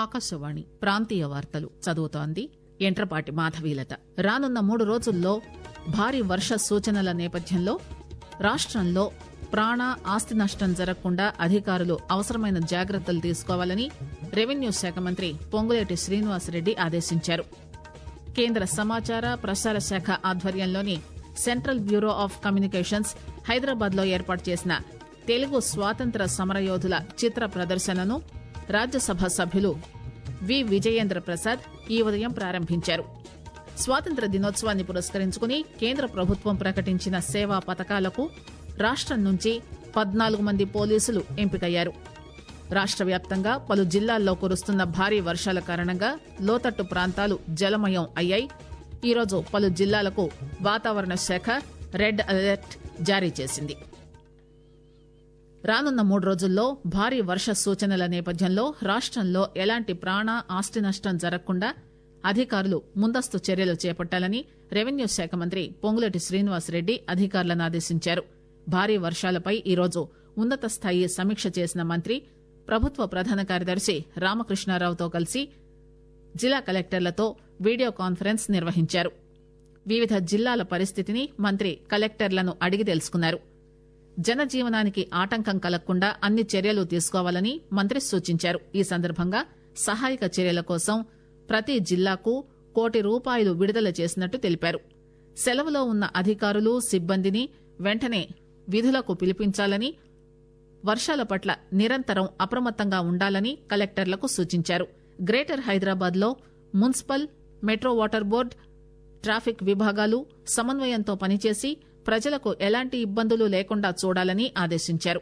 ఆకాశవాణి ప్రాంతీయ వార్తలు చదువుతోంది ఎంట్రపాటి మాధవీలత రానున్న మూడు రోజుల్లో భారీ వర్ష సూచనల నేపథ్యంలో రాష్టంలో ప్రాణ ఆస్తి నష్టం జరగకుండా అధికారులు అవసరమైన జాగ్రత్తలు తీసుకోవాలని రెవెన్యూ శాఖ మంత్రి పొంగులేటి శ్రీనివాసరెడ్డి ఆదేశించారు కేంద్ర సమాచార ప్రసార శాఖ ఆధ్వర్యంలోని central bureau of communications Hyderabad లో ఏర్పాటు చేసిన తెలుగు స్వాతంత్ర సమరయోధుల చిత్ర ప్రదర్శనను రాజ్యసభ సభ్యులు వి విజయేంద్ర ప్రసాద్ ఈ ఉదయం ప్రారంభించారు స్వాతంత్ర దినోత్సవాన్ని పురస్కరించుకుని కేంద్ర ప్రభుత్వం ప్రకటించిన సేవా పథకాలకు రాష్టం నుంచి పద్నాలుగు మంది పోలీసులు ఎంపికయ్యారు రాష్ట వ్యాప్తంగా పలు జిల్లాల్లో కురుస్తున్న భారీ వర్షాల కారణంగా లోతట్టు ప్రాంతాలు జలమయం అయ్యాయి ఈరోజు పలు జిల్లాలకు వాతావరణ శాఖ రెడ్ అలర్ట్ జారీ చేసింది రానున్న మూడు రోజుల్లో భారీ వర్ష సూచనల నేపథ్యంలో రాష్టంలో ఎలాంటి ప్రాణ ఆస్తి నష్టం జరగకుండా అధికారులు ముందస్తు చర్యలు చేపట్టాలని రెవెన్యూ శాఖ మంత్రి పొంగులేటి శ్రీనివాసరెడ్డి అధికారులను ఆదేశించారు భారీ వర్షాలపై ఈరోజు ఉన్నత స్థాయి సమీక్ష చేసిన మంత్రి ప్రభుత్వ ప్రధాన కార్యదర్శి రామకృష్ణారావుతో కలిసి జిల్లా కలెక్టర్లతో వీడియో కాన్ఫరెన్స్ నిర్వహించారు వివిధ జిల్లాల పరిస్థితిని మంత్రి కలెక్టర్లను అడిగి తెలుసుకున్నారు జనజీవనానికి ఆటంకం కలగకుండా అన్ని చర్యలు తీసుకోవాలని మంత్రి సూచించారు ఈ సందర్భంగా సహాయక చర్యల కోసం ప్రతి జిల్లాకు కోటి రూపాయలు విడుదల చేసినట్టు తెలిపారు సెలవులో ఉన్న అధికారులు సిబ్బందిని వెంటనే విధులకు పిలిపించాలని వర్షాల పట్ల నిరంతరం అప్రమత్తంగా ఉండాలని కలెక్టర్లకు సూచించారు గ్రేటర్ హైదరాబాద్ లో municipal metro water board traffic విభాగాలు సమన్వయంతో పనిచేసి ప్రజలకు ఎలాంటి ఇబ్బందులు లేకుండా చూడాలని ఆదేశించారు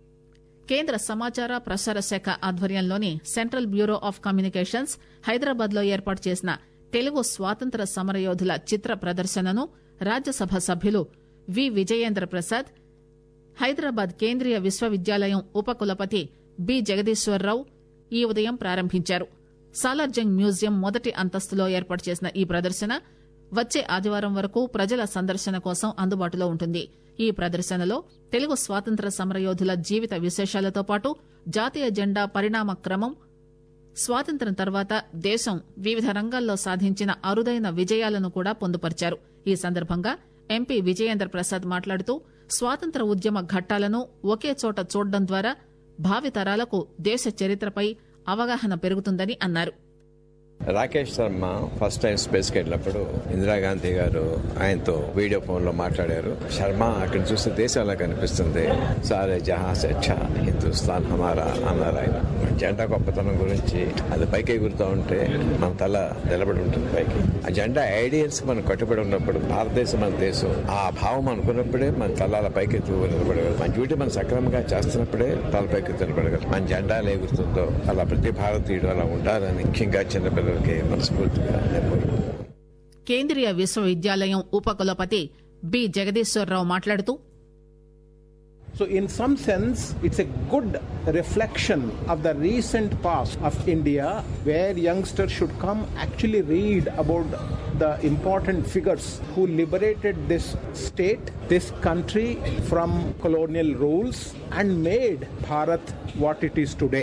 కేంద్ర సమాచార ప్రసార శాఖ ఆధ్వర్యంలోని central bureau of communications Hyderabad లో ఏర్పాటు చేసిన తెలుగు స్వాతంత్ర సమరయోధుల చిత్ర ప్రదర్శనను రాజ్యసభ సభ్యులు వి విజయేంద్ర ప్రసాద్ హైదరాబాద్ కేంద్రీయ విశ్వవిద్యాలయం ఉపకులపతి బి జగదీశ్వరరావు ఈ ఉదయం ప్రారంభించారు సాలార్జంగ్ మ్యూజియం మొదటి అంతస్తులో ఏర్పాటు చేసిన ఈ ప్రదర్శన వచ్చే ఆదివారం వరకు ప్రజల సందర్శన కోసం అందుబాటులో ఉంటుంది ఈ ప్రదర్శనలో తెలుగు స్వాతంత్ర సమరయోధుల జీవిత విశేషాలతో పాటు జాతీయ జెండా పరిణామ క్రమం స్వాతంత్ర్యం తర్వాత దేశం వివిధ రంగాల్లో సాధించిన అరుదైన విజయాలను కూడా పొందుపరిచారు ఈ సందర్భంగా ఎంపీ విజయేంద్ర ప్రసాద్ మాట్లాడుతూ స్వాతంత్ర ఉద్యమ ఘట్టాలను ఒకే చోట చూడడం ద్వారా భావితరాలకు దేశ చరిత్రపై అవగాహన పెరుగుతుందని అన్నారు Rakesh Sharma first time space కి వెళ్ళినప్పుడు ఇందిరాగాంధీ గారు ఆయనతో వీడియో ఫోన్ లో మాట్లాడారు శర్మ అక్కడ చూస్తే దేశం అలా కనిపిస్తుంది సారే జహాస్ అచ్చా హిందుస్థాన్ హమారా అన్నారు ఆయన జెండా గొప్పతనం గురించి అది పైకి ఎగురుతూ ఉంటే మన తల నిలబడి ఉంటుంది పైకి ఆ జెండా ఐడియల్స్ మనం కట్టుబడి ఉన్నప్పుడు భారతదేశం మన దేశం ఆ భావం అనుకున్నప్పుడే మన తలాల పైకి ఎత్తు నిలబడగలరు మన డ్యూటీ మనం సక్రమంగా చేస్తున్నప్పుడే తల పైకి నిలబడగలరు మన జెండా ఎలా ఎగురుతుందో అలా ప్రతి భారతీయుడు అలా ఉండాలని ముఖ్యంగా చిన్నపిల్లలు మనస్ఫూర్తిగా కేంద్రీయ విశ్వవిద్యాలయం ఉపకులపతి బి జగదీశ్వరరావు మాట్లాడుతూ So, in some sense, it's a good reflection of the recent past of India, where youngsters should come actually read about the important figures who liberated this state, this country from colonial rules, and made Bharat what it is today.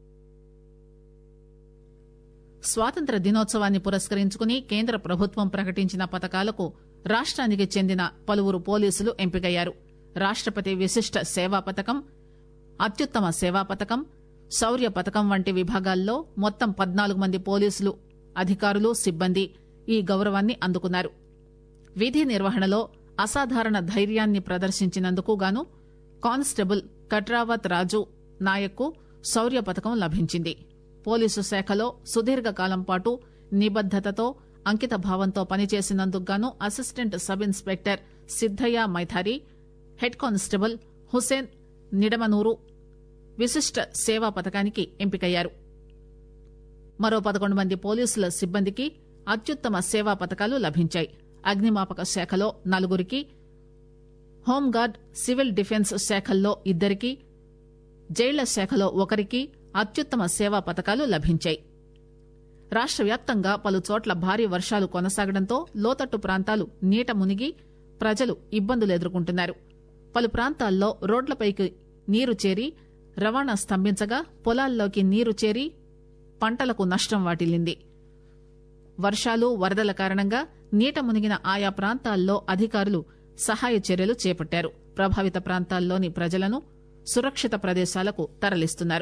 స్వాతంత్ర దినోత్సవాన్ని పురస్కరించుకుని కేంద్ర ప్రభుత్వం ప్రకటించిన పథకాలకు రాష్ట్రానికి చెందిన పలువురు పోలీసులు ఎంపికయ్యారు రాష్టపతి విశిష్ట సేవా పథకం అత్యుత్తమ సేవా పథకం శౌర్య పథకం వంటి విభాగాల్లో మొత్తం పద్నాలుగు మంది పోలీసులు అధికారులు సిబ్బంది ఈ గౌరవాన్ని అందుకున్నారు విధి నిర్వహణలో అసాధారణ ధైర్యాన్ని ప్రదర్శించినందుకు గాను కానిస్టేబుల్ కట్రావత్ రాజు నాయక్కు శౌర్య పథకం లభించింది పోలీసు శాఖలో సుదీర్ఘకాలం పాటు నిబద్దతతో అంకిత భావంతో పనిచేసినందుకు గాను assistant sub inspector Siddaiah Maithari head constable Husain Nidamanuru విశిష్ట సేవా పథకానికి ఎంపికయ్యారు మరో పదకొండు మంది పోలీసుల సిబ్బందికి అత్యుత్తమ సేవా పథకాలు లభించాయి అగ్నిమాపక శాఖలో నలుగురికి హోంగార్డ్ సివిల్ డిఫెన్స్ శాఖల్లో ఇద్దరికి జైళ్ల శాఖలో ఒకరికి అత్యుత్తమ సేవా పథకాలు లభించాయి రాష్ట వ్యాప్తంగా పలు చోట్ల భారీ వర్షాలు కొనసాగడంతో లోతట్టు ప్రాంతాలు నీట మునిగి ప్రజలు ఇబ్బందులు ఎదుర్కొంటున్నారు పలు ప్రాంతాల్లో రోడ్లపైకి నీరు చేరి రవాణా స్తంభించగా పొలాల్లోకి నీరు చేరి పంటలకు నష్టం వాటిల్లింది వర్షాలు వరదల కారణంగా నీట మునిగిన ఆయా ప్రాంతాల్లో అధికారులు సహాయ చర్యలు చేపట్టారు ప్రభావిత ప్రాంతాల్లోని ప్రజలను సురక్షిత ప్రదేశాలకు తరలిస్తున్నారు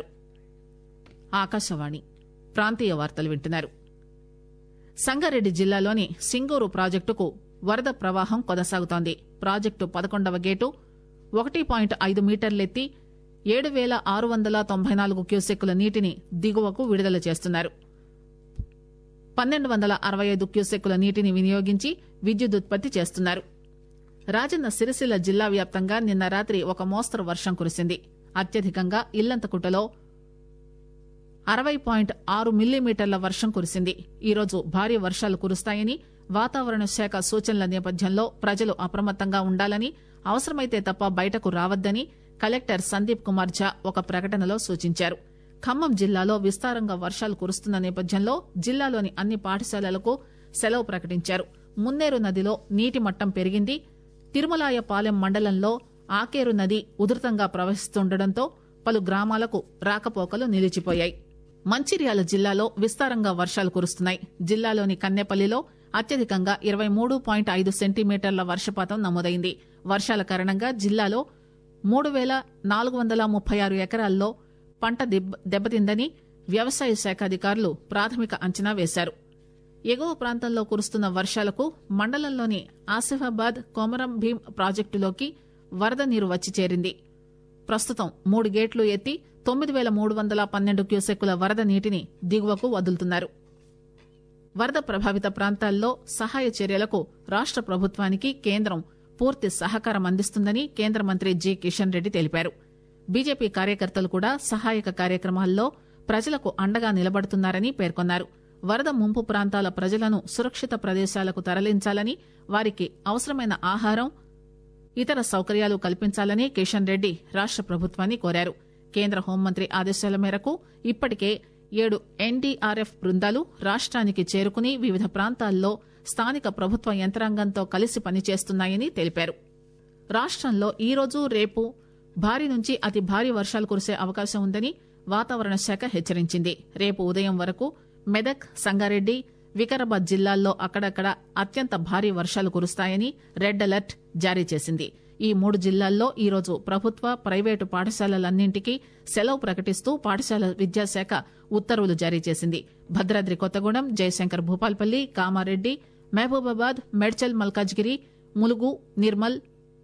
ఆకాశవాణి ప్రాంతీయ వార్తలు వింటున్నారు సంగారెడ్డి జిల్లాలోని సింగూరు ప్రాజెక్టుకు వరద ప్రవాహం కొనసాగుతోంది ప్రాజెక్టు పదకొండవ గేటు ఒకటి పాయింట్ ఐదు మీటర్లెత్తి ఏడు పేల ఆరు వందల తొంభై నాలుగు క్యూసెక్కుల నీటిని దిగువకు విడుదల చేస్తున్నారు పన్నెండు వందల అరవై ఐదు క్యూసెక్కుల నీటిని వినియోగించి విద్యుదుత్పత్తి చేస్తున్నారు రాజన్న సిరిసిల్ల జిల్లా వ్యాప్తంగా నిన్న రాత్రి ఒక మోస్తరు వర్షం కురిసింది అత్యధికంగా ఇల్లంతకుంటలో అరవై పాయింట్ ఆరు మిల్లీమీటర్ల వర్షం కురిసింది ఈరోజు భారీ వర్షాలు కురుస్తాయని వాతావరణ శాఖ సూచనల నేపథ్యంలో ప్రజలు అప్రమత్తంగా ఉండాలని అవసరమైతే తప్ప బయటకు రావద్దని కలెక్టర్ సందీప్ కుమార్ ఝా ఒక ప్రకటనలో సూచించారు ఖమ్మం జిల్లాలో విస్తారంగా వర్షాలు కురుస్తున్న నేపథ్యంలో జిల్లాలోని అన్ని పాఠశాలలకు సెలవు ప్రకటించారు మున్నేరు నదిలో నీటి మట్టం పెరిగింది తిరుమలాయపాలెం మండలంలో ఆకేరు నది ఉధృతంగా ప్రవహిస్తుండటంతో పలు గ్రామాలకు రాకపోకలు నిలిచిపోయాయి మంచిర్యాల జిల్లాలో విస్తారంగా వర్షాలు కురుస్తున్నాయి జిల్లాలోని కన్నెపల్లిలో అత్యధికంగా ఇరవై మూడు పాయింట్ ఐదు సెంటీమీటర్ల వర్షపాతం నమోదైంది వర్షాల కారణంగా జిల్లాలో మూడు పేల నాలుగు వందల ముప్పై ఆరు ఎకరాల్లో పంట దెబ్బ- దెబ్బతిందని వ్యవసాయ శాఖ అధికారులు ప్రాథమిక అంచనా వేశారు ఎగువ ప్రాంతంలో కురుస్తున్న వర్షాలకు మండలంలోని ఆసిఫాబాద్ కొమరం భీం ప్రాజెక్టులోకి వరద నీరు వచ్చి చేరింది ప్రస్తుతం మూడు గేట్లు ఎత్తి తొమ్మిది పేల మూడు వందల పన్నెండు క్యూసెక్కుల వరద నీటిని దిగువకు వదులుతున్నారు వరద ప్రభావిత ప్రాంతాల్లో సహాయ చర్యలకు రాష్ట ప్రభుత్వానికి కేంద్రం పూర్తి సహకారం అందిస్తుందని కేంద్ర మంత్రి జి కిషన్ రెడ్డి తెలిపారు బీజేపీ కార్యకర్తలు కూడా సహాయక కార్యక్రమాల్లో ప్రజలకు అండగా నిలబడుతున్నారని పేర్కొన్నారు వరద ముంపు ప్రాంతాల ప్రజలను సురక్షిత ప్రదేశాలకు తరలించాలని వారికి అవసరమైన ఆహారం ఇతర సౌకర్యాలు కల్పించాలని కిషన్ రెడ్డి రాష్ట ప్రభుత్వాన్ని కోరారు కేంద్ర హోంమంత్రి ఆదేశాల మేరకు ఇప్పటికే ఏడు ఎన్డీఆర్ఎఫ్ బృందాలు రాష్ట్రానికి చేరుకుని వివిధ ప్రాంతాల్లో స్థానిక ప్రభుత్వ యంత్రాంగంతో కలిసి పనిచేస్తున్నాయని తెలిపారు రాష్ట్రంలో ఈ రోజు రేపు భారీ నుంచి అతి భారీ వర్షాలు కురిసే అవకాశం ఉందని వాతావరణ శాఖ హెచ్చరించింది రేపు ఉదయం వరకు మెదక్ సంగారెడ్డి వికారాబాద్ జిల్లాల్లో అక్కడక్కడ అత్యంత భారీ వర్షాలు కురుస్తాయని రెడ్ అలర్ట్ జారీ చేసింది ఈ మూడు జిల్లాల్లో ఈ రోజు ప్రభుత్వ ప్రైవేటు పాఠశాలలన్నింటికీ సెలవు ప్రకటిస్తూ పాఠశాల విద్యాశాఖ ఉత్తర్వులు జారీ చేసింది భద్రాద్రి కొత్తగూడెం జయశంకర్ భూపాల్పల్లి కామారెడ్డి మహబూబాబాద్ మెడ్చల్ మల్కాజ్గిరి ములుగు నిర్మల్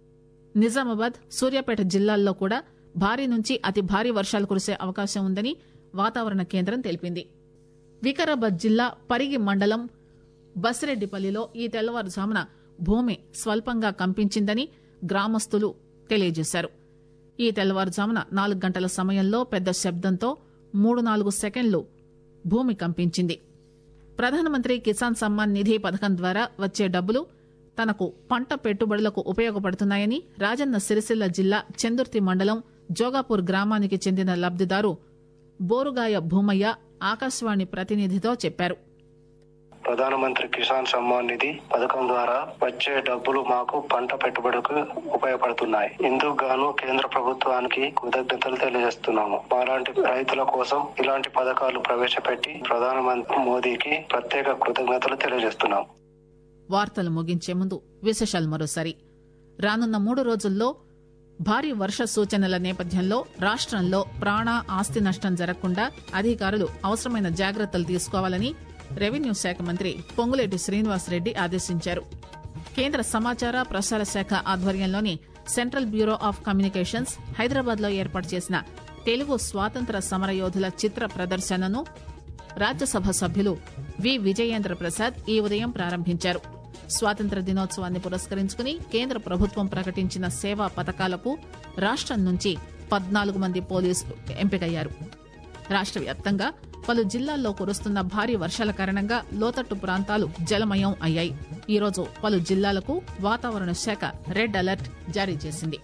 నిజామాబాద్ సూర్యాపేట జిల్లాల్లో కూడా భారీ నుంచి అతి భారీ వర్షాలు కురిసే అవకాశం ఉందని వాతావరణ కేంద్రం తెలిపింది వికారాబాద్ జిల్లా పరిగి మండలం బసిరెడ్డిపల్లిలో ఈ తెల్లవారుజామున భూమి స్వల్పంగా కంపించిందని గ్రామస్తులు తెలియజేశారు ఈ తెల్లవారుజామున నాలుగు గంటల సమయంలో పెద్ద శబ్దంతో మూడు నాలుగు సెకండ్లు భూమి కంపించింది ప్రధానమంత్రి కిసాన్ సమ్మాన్ నిధి పథకం ద్వారా వచ్చే డబ్బులు తనకు పంట పెట్టుబడులకు ఉపయోగపడుతున్నాయని రాజన్న సిరిసిల్ల జిల్లా చందుర్తి మండలం జోగాపూర్ గ్రామానికి చెందిన లబ్దిదారు బోరుగాయ భూమయ్య ఆకాశవాణి ప్రతినిధితో చెప్పారు ప్రధానమంత్రి కిసాన్ సమ్మాన్ నిధి పథకం ద్వారా వచ్చే డబ్బులు మాకు పంట పెట్టుబడికి ఉపయోగపడుతున్నాయి ఇందుకు గాను కేంద్ర ప్రభుత్వానికి కృతజ్ఞతలు తెలియజేస్తున్నాము మాలాంటి రైతుల కోసం ఇలాంటి పథకాలు ప్రవేశపెట్టి ప్రధానమంత్రి మోదీకి ప్రత్యేక కృతజ్ఞతలు తెలియజేస్తున్నాము వార్తలు ముగించే ముందు విశేషాలు మరోసారి రానున్న మూడు రోజుల్లో భారీ వర్ష సూచనల నేపథ్యంలో రాష్ట్రంలో ప్రాణ ఆస్తి నష్టం జరగకుండా అధికారులు అవసరమైన జాగ్రత్తలు తీసుకోవాలని రెవెన్యూ శాఖ మంత్రి పొంగులేటి శ్రీనివాసరెడ్డి ఆదేశించారు కేంద్ర సమాచార ప్రసార శాఖ ఆధ్వర్యంలోని central bureau of communications Hyderabad లో ఏర్పాటు చేసిన తెలుగు స్వాతంత్ర సమరయోధుల చిత్ర ప్రదర్శనను రాజ్యసభ సభ్యులు వి విజయేంద్ర ప్రసాద్ ఈ ఉదయం ప్రారంభించారు స్వాతంత్ర దినోత్సవాన్ని పురస్కరించుకుని కేంద్ర ప్రభుత్వం ప్రకటించిన సేవా పథకాలకు రాష్ట్రం నుంచి పద్నాలుగు మంది పోలీసులు ఎంపికయ్యారు రాష్ట్ర వ్యాప్తంగా పలు జిల్లాల్లో కురుస్తున్న భారీ వర్షాల కారణంగా లోతట్టు ప్రాంతాలు జలమయం అయ్యాయి ఈరోజు పలు జిల్లాలకు వాతావరణ శాఖ రెడ్ అలర్ట్ జారీ చేసింది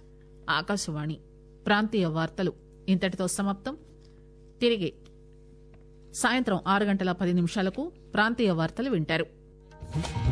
ఆకాశవాణి ప్రాంతీయ వార్తలు ఇంతటితో సమాప్తం తిరిగి సాయంత్రం ఆరు గంటల పది నిమిషాలకు ప్రాంతీయ వార్తలు వింటారు